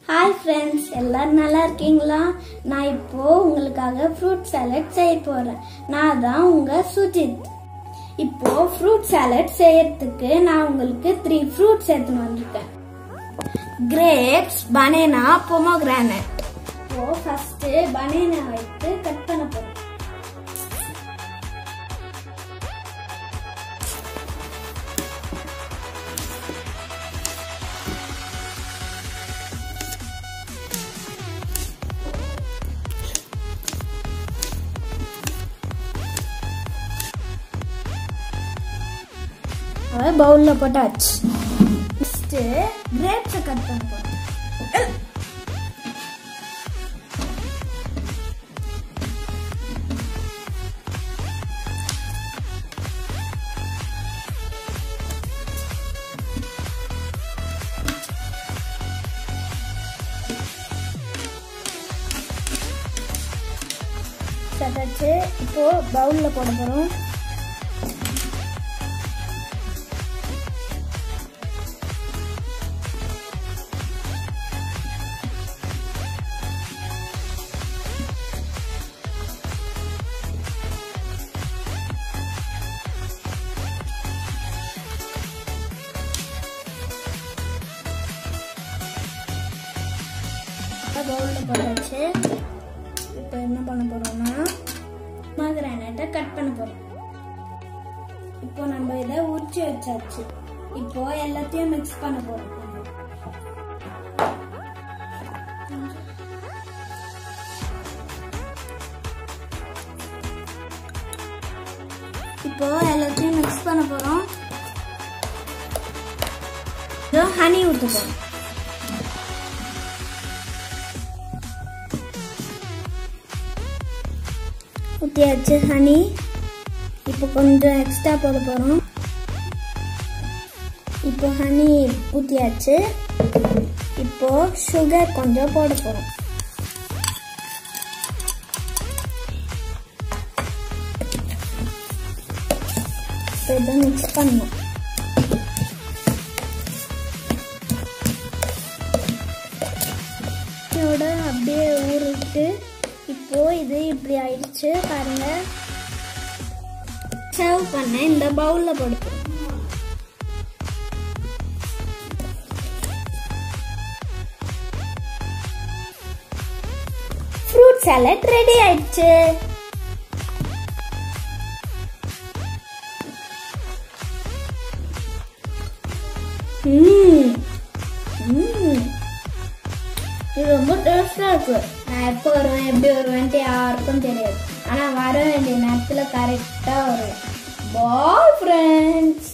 hi friends எல்லாரும் நல்லா இருக்கீங்களா நான் இப்போ உங்களுக்காக ஃப்ரூட் சாலட் செய்ய போறேன் நான் தான் உங்க சுஜித் இப்போ ஃப்ரூட் சாலட் செய்யறதுக்கு நான் உங்களுக்கு த்ரீ ஃப்ரூட்ஸ் எடுத்துன்னு வந்திருக்கேன் கிரேப்ஸ் பனானா பொமோகிரானட் இப்போ ஃபர்ஸ்ட் பனானா வைத்து கட் பண்ண போறேன் அதை பவுலில் போட்டாச்சு நெக்ஸ்ட்டு கிரேப்ஸை கட் பண்ண போகிறோம் சட்டாச்சு இப்போ பவுலில் போட போகிறோம் பவுலில் போட்டாச்சு இப்போ என்ன பண்ண போகிறோம்னா மகரானட்டை கட் பண்ண போகிறோம் இப்போ நம்ம இதை உரிச்சு வச்சாச்சு இப்போ எல்லாத்தையும் மிக்ஸ் பண்ண போகிறோம் இப்போ எல்லாத்தையும் மிக்ஸ் பண்ண போகிறோம் ஹனி ஊற்ற போகிறோம் ஊற்றியாச்சு ஹனி இப்போ கொஞ்சம் எக்ஸ்ட்ரா போட போகிறோம் இப்போ ஹனி ஊற்றியாச்சு இப்போ சுகர் கொஞ்சம் போட போகிறோம் இப்போ இதை மிக்ஸ் பண்ணணும் இதோட அப்படியே ஊறிட்டு இப்போ இது இப்படி ஆயிடுச்சு பாருங்க சர்வ் பண்ண இந்த பவுல்ல போடுப்போம் ஃப்ரூட் சாலட் ரெடி ஆயிடுச்சு ம் ம் இது ரொம்ப டேஸ்டா இருக்கு நான் எப்போ வருவேன் எப்படி வருவேன்ட்டு யாருக்கும் தெரியாது ஆனா வர வேண்டிய நேரத்துல கரெக்டா வருவேன் பாய் ஃப்ரெண்ட்ஸ்